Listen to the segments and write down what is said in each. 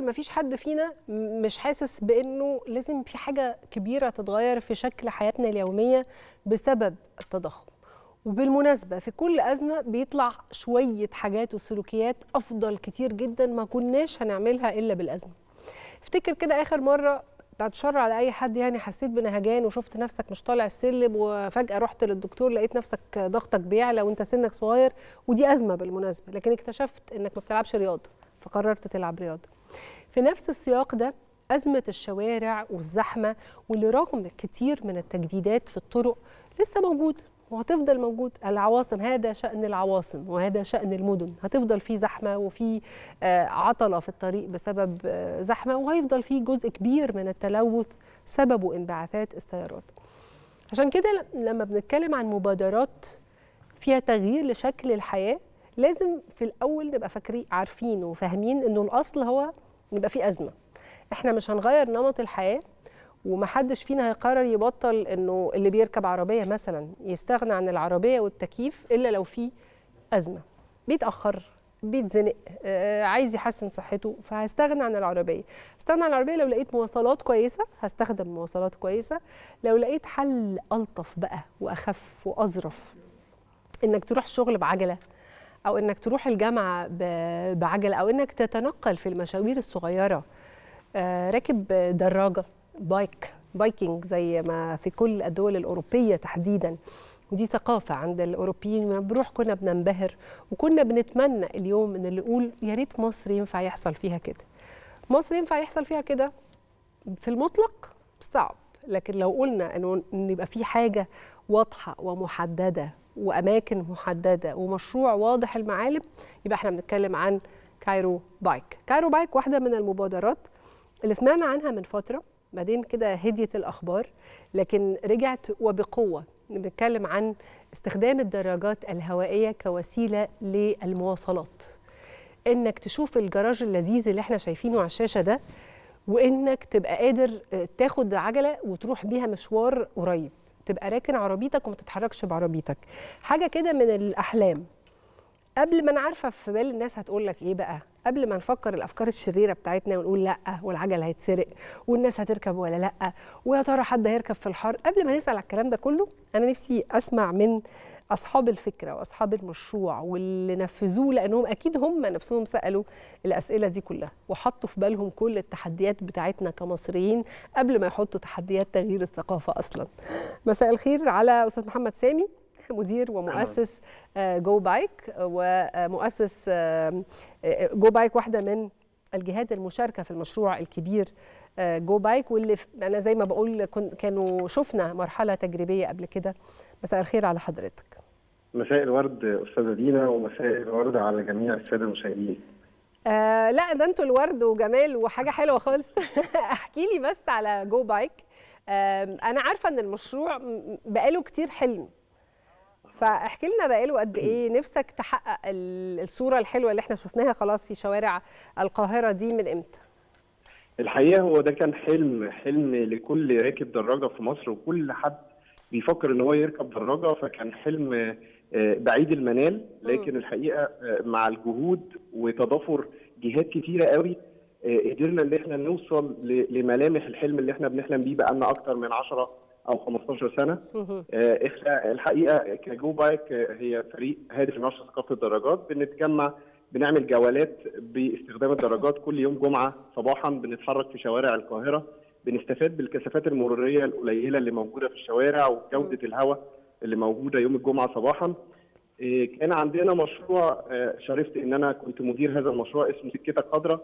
مفيش حد فينا مش حاسس بانه لازم في حاجه كبيره تتغير في شكل حياتنا اليوميه بسبب التضخم وبالمناسبه في كل ازمه بيطلع شويه حاجات وسلوكيات افضل كتير جدا ما كناش هنعملها الا بالازمه افتكر كده اخر مره بعد شر على اي حد يعني حسيت بنهجان وشفت نفسك مش طالع السلم وفجاه رحت للدكتور لقيت نفسك ضغطك بيعلى وانت سنك صغير ودي ازمه بالمناسبه لكن اكتشفت انك ما بتلعبش رياضه فقررت تلعب رياضه في نفس السياق ده أزمة الشوارع والزحمة واللي رغم كتير من التجديدات في الطرق لسه موجود وهتفضل موجود العواصم هذا شأن العواصم وهذا شأن المدن هتفضل في زحمة وفي عطلة في الطريق بسبب زحمة وهيفضل في جزء كبير من التلوث سببه انبعاثات السيارات عشان كده لما بنتكلم عن مبادرات فيها تغيير لشكل الحياة لازم في الأول نبقى فاكرين عارفين وفاهمين إنه الأصل هو يبقى في أزمة احنا مش هنغير نمط الحياة ومحدش فينا هيقرر يبطل انه اللي بيركب عربيه مثلا يستغنى عن العربيه والتكييف الا لو في ازمه بيتاخر بيتزنق آه عايز يحسن صحته فهستغنى عن العربيه استغنى عن العربيه لو لقيت مواصلات كويسه هستخدم مواصلات كويسه لو لقيت حل الطف بقى واخف واظرف انك تروح الشغل بعجله او انك تروح الجامعه بعجله او انك تتنقل في المشاوير الصغيره آه راكب دراجه بايك بايكنج زي ما في كل الدول الأوروبية تحديدا ودي ثقافة عند الأوروبيين لما بنروح كنا بننبهر وكنا بنتمنى اليوم إن اللي نقول يا ريت مصر ينفع يحصل فيها كده مصر ينفع يحصل فيها كده في المطلق صعب لكن لو قلنا إنه إن يبقى في حاجة واضحة ومحددة وأماكن محددة ومشروع واضح المعالم يبقى احنا بنتكلم عن كايرو بايك كايرو بايك واحدة من المبادرات اللي سمعنا عنها من فترة بعدين كده هديت الأخبار لكن رجعت وبقوة بنتكلم عن استخدام الدراجات الهوائية كوسيلة للمواصلات إنك تشوف الجراج اللذيذ اللي احنا شايفينه على الشاشة ده وإنك تبقى قادر تاخد عجلة وتروح بيها مشوار قريب تبقى راكن عربيتك وما تتحركش بعربيتك حاجة كده من الأحلام قبل ما انا عارفه في بال الناس هتقول لك ايه بقى قبل ما نفكر الافكار الشريره بتاعتنا ونقول لا والعجل هيتسرق والناس هتركب ولا لا ويا ترى حد هيركب في الحر قبل ما نسال على الكلام ده كله انا نفسي اسمع من اصحاب الفكره واصحاب المشروع واللي نفذوه لانهم اكيد هم نفسهم سالوا الاسئله دي كلها وحطوا في بالهم كل التحديات بتاعتنا كمصريين قبل ما يحطوا تحديات تغيير الثقافه اصلا مساء الخير على استاذ محمد سامي مدير ومؤسس جو بايك ومؤسس جو بايك واحده من الجهات المشاركه في المشروع الكبير جو بايك واللي انا زي ما بقول كانوا شفنا مرحله تجريبيه قبل كده مساء الخير على حضرتك مساء الورد استاذه دينا ومساء الورد على جميع الساده المشاهدين آه لا ده انتوا الورد وجمال وحاجه حلوه خالص احكي لي بس على جو بايك آه انا عارفه ان المشروع بقاله كتير حلم فاحكي لنا بقاله قد ايه نفسك تحقق الصوره الحلوه اللي احنا شفناها خلاص في شوارع القاهره دي من امتى الحقيقه هو ده كان حلم حلم لكل راكب دراجه في مصر وكل حد بيفكر ان هو يركب دراجه فكان حلم بعيد المنال لكن الحقيقه مع الجهود وتضافر جهات كتيره قوي قدرنا ان احنا نوصل لملامح الحلم اللي احنا بنحلم بيه بقالنا اكتر من 10 او 15 سنه احنا الحقيقه كجو بايك هي فريق هادف لنشر ثقافه الدراجات بنتجمع بنعمل جولات باستخدام الدراجات كل يوم جمعه صباحا بنتحرك في شوارع القاهره بنستفاد بالكثافات المروريه القليله اللي موجوده في الشوارع وجوده الهواء اللي موجوده يوم الجمعه صباحا كان عندنا مشروع شرفت ان انا كنت مدير هذا المشروع اسمه سكتك خضراء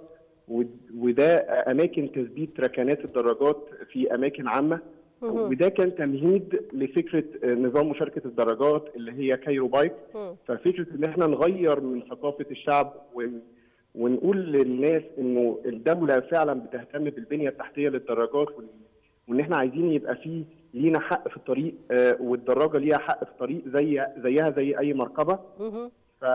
وده اماكن تثبيت ركنات الدراجات في اماكن عامه وده كان تمهيد لفكره نظام مشاركه الدرجات اللي هي كايرو بايك ففكره ان احنا نغير من ثقافه الشعب ونقول للناس انه الدوله فعلا بتهتم بالبنيه التحتيه للدراجات وان احنا عايزين يبقى في لينا حق في الطريق والدراجه ليها حق في الطريق زي زيها زي اي مركبه ف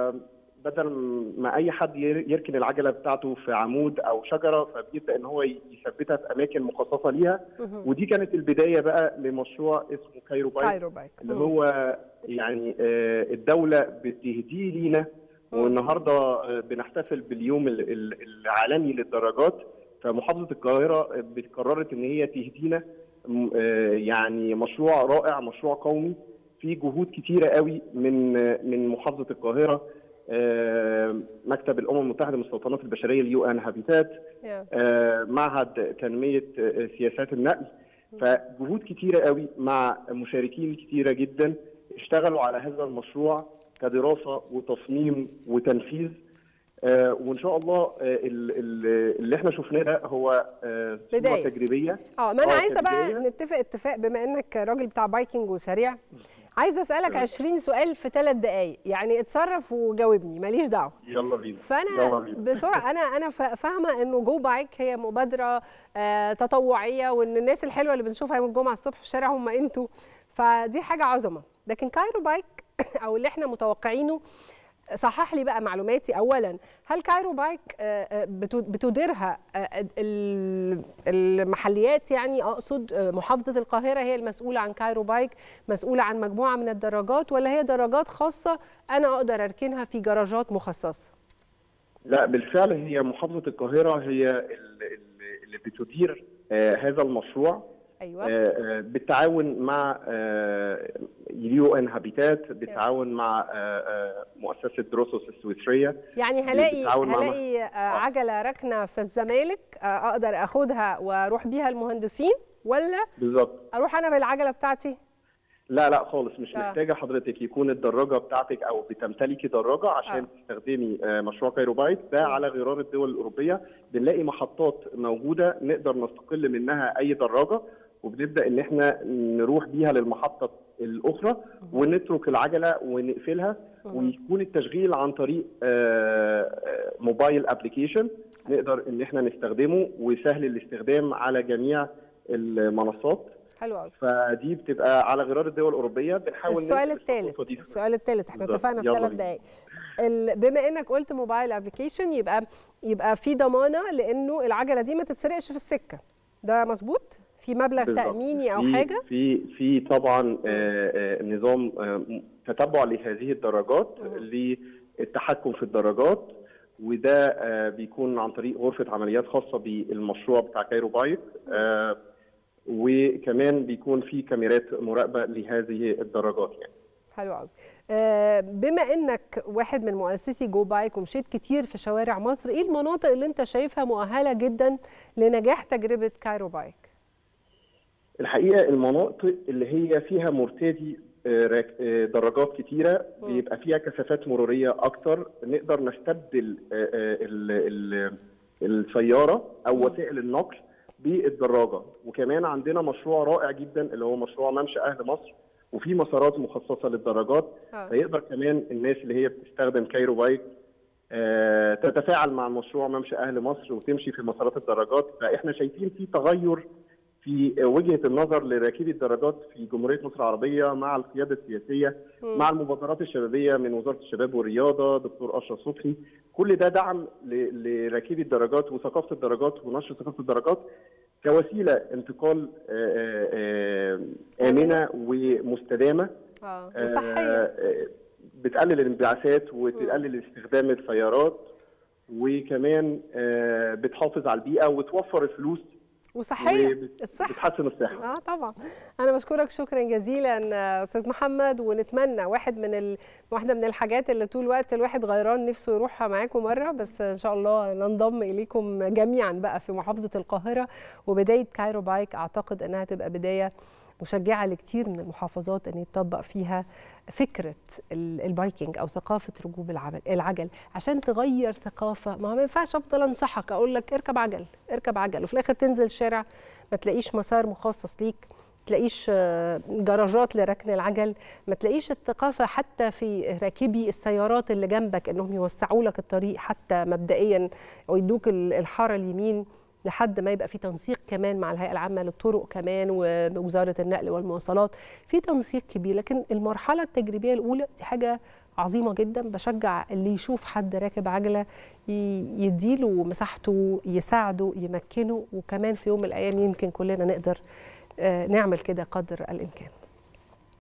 بدل ما اي حد يركن العجله بتاعته في عمود او شجره فبيبدا ان هو يثبتها في اماكن مخصصه ليها ودي كانت البدايه بقى لمشروع اسمه كايرو بايك, كايرو بايك. اللي هو يعني الدوله بتهديه لينا والنهارده آه، بنحتفل باليوم ال- ال- العالمي للدراجات فمحافظه القاهره قررت ان هي تهدينا م- آه، يعني مشروع رائع مشروع قومي في جهود كتيره قوي من آه، من محافظه القاهره آه، مكتب الامم المتحده للمستوطنات البشريه اليو ان هابيتات يا. آه، معهد تنميه آه، سياسات النقل فجهود كتيره قوي مع مشاركين كتيره جدا اشتغلوا على هذا المشروع كدراسه وتصميم وتنفيذ آه، وان شاء الله آه، ال- ال- اللي احنا شفناه ده هو آه، صوره بداية. تجريبيه اه ما انا آه، عايزه بقى كبداية. نتفق اتفاق بما انك راجل بتاع بايكنج وسريع عايزه اسالك 20 سؤال في ثلاث دقائق يعني اتصرف وجاوبني ماليش دعوه يلا بينا فانا يلا بينا. بسرعه انا انا فا- فاهمه انه جو بايك هي مبادره آه، تطوعيه وان الناس الحلوه اللي بنشوفها يوم الجمعه الصبح في الشارع هم انتوا فدي حاجه عظمه لكن كايرو بايك او اللي احنا متوقعينه صحح لي بقى معلوماتي اولا هل كايرو بايك آه، آه، بتو- بتديرها آه، ال- المحليات يعني اقصد آه، محافظه القاهره هي المسؤوله عن كايرو بايك مسؤوله عن مجموعه من الدراجات ولا هي دراجات خاصه انا اقدر اركنها في جراجات مخصصه لا بالفعل هي محافظه القاهره هي ال- ال- اللي بتدير آه، هذا المشروع ايوه آه، آه، بالتعاون مع يو ان هابيتات بالتعاون مع آه، آه، مؤسسه دروسوس السويسريه يعني هلاقي بتتعاون مع هلاقي آه، عجله راكنه في الزمالك آه، اقدر اخدها واروح بيها المهندسين ولا بالظبط اروح انا بالعجله بتاعتي لا لا خالص مش آه. محتاجه حضرتك يكون الدراجه بتاعتك او بتمتلكي دراجه عشان آه. تستخدمي آه، مشروع كايرو بايت ده على غرار الدول الاوروبيه بنلاقي محطات موجوده نقدر نستقل منها اي دراجه وبنبدا ان احنا نروح بيها للمحطه الاخرى ونترك العجله ونقفلها ويكون التشغيل عن طريق آه، آه، موبايل ابلكيشن نقدر ان احنا نستخدمه وسهل الاستخدام على جميع المنصات حلو قوي فدي بتبقى على غرار الدول الاوروبيه بنحاول السؤال ننقل الثالث الخطوة دي. السؤال الثالث احنا بالظبط. اتفقنا في يلا ثلاث بينا. دقائق ال- بما انك قلت موبايل ابلكيشن يبقى يبقى في ضمانه لانه العجله دي ما تتسرقش في السكه ده مظبوط في مبلغ بالظبط. تاميني او في- حاجه في في طبعا آه، آه، نظام آه، تتبع لهذه الدرجات للتحكم في الدرجات وده آه، بيكون عن طريق غرفه عمليات خاصه بالمشروع بتاع كايرو بايت آه، وكمان بيكون في كاميرات مراقبه لهذه الدرجات يعني حلو قوي آه، بما انك واحد من مؤسسي جو بايك ومشيت كتير في شوارع مصر ايه المناطق اللي انت شايفها مؤهله جدا لنجاح تجربه كايرو بايك الحقيقه المناطق اللي هي فيها مرتدي آه، راك- آه، دراجات كتيره مم. بيبقى فيها كثافات مروريه اكتر نقدر نستبدل آه، آه، ال- ال- السياره او مم. وسائل النقل بالدراجه وكمان عندنا مشروع رائع جدا اللي هو مشروع ممشى اهل مصر وفي مسارات مخصصه للدراجات آه. فيقدر كمان الناس اللي هي بتستخدم كايرو بايك آه، تتفاعل مع مشروع ممشى اهل مصر وتمشي في مسارات الدراجات فاحنا شايفين في تغير في وجهه النظر لراكبي الدراجات في جمهوريه مصر العربيه مع القياده السياسيه مم. مع المبادرات الشبابيه من وزاره الشباب والرياضه دكتور اشرف صبحي كل ده دعم ل- لراكبي الدراجات وثقافه الدراجات ونشر ثقافه الدراجات كوسيله انتقال آه، آه، آه، امنه ومستدامه اه آه، وصحيه آه، بتقلل الانبعاثات وتقلل استخدام السيارات وكمان آه، بتحافظ على البيئه وتوفر الفلوس وصحيه وبت- الصحه بتحسن الصحه اه طبعا انا بشكرك شكرا جزيلا آه، استاذ محمد ونتمنى واحد من ال... واحده من الحاجات اللي طول الوقت الواحد غيران نفسه يروحها معاكم مره بس ان شاء الله ننضم اليكم جميعا بقى في محافظه القاهره وبدايه كايرو بايك اعتقد انها تبقى بدايه مشجعه لكتير من المحافظات ان يتطبق فيها فكره ال- البايكنج او ثقافه ركوب العجل العجل عشان تغير ثقافه ما هو ما ينفعش افضل انصحك اقول لك اركب عجل اركب عجل وفي الاخر تنزل الشارع ما تلاقيش مسار مخصص ليك تلاقيش آه، جراجات لركن العجل ما تلاقيش الثقافة حتى في راكبي السيارات اللي جنبك انهم يوسعوا لك الطريق حتى مبدئيا ويدوك ال- الحارة اليمين لحد ما يبقى في تنسيق كمان مع الهيئة العامة للطرق كمان ووزارة النقل والمواصلات في تنسيق كبير لكن المرحلة التجريبية الأولى دي حاجة عظيمة جدا بشجع اللي يشوف حد راكب عجلة ي- يديله مساحته يساعده يمكنه وكمان في يوم من الأيام يمكن كلنا نقدر آه، نعمل كده قدر الإمكان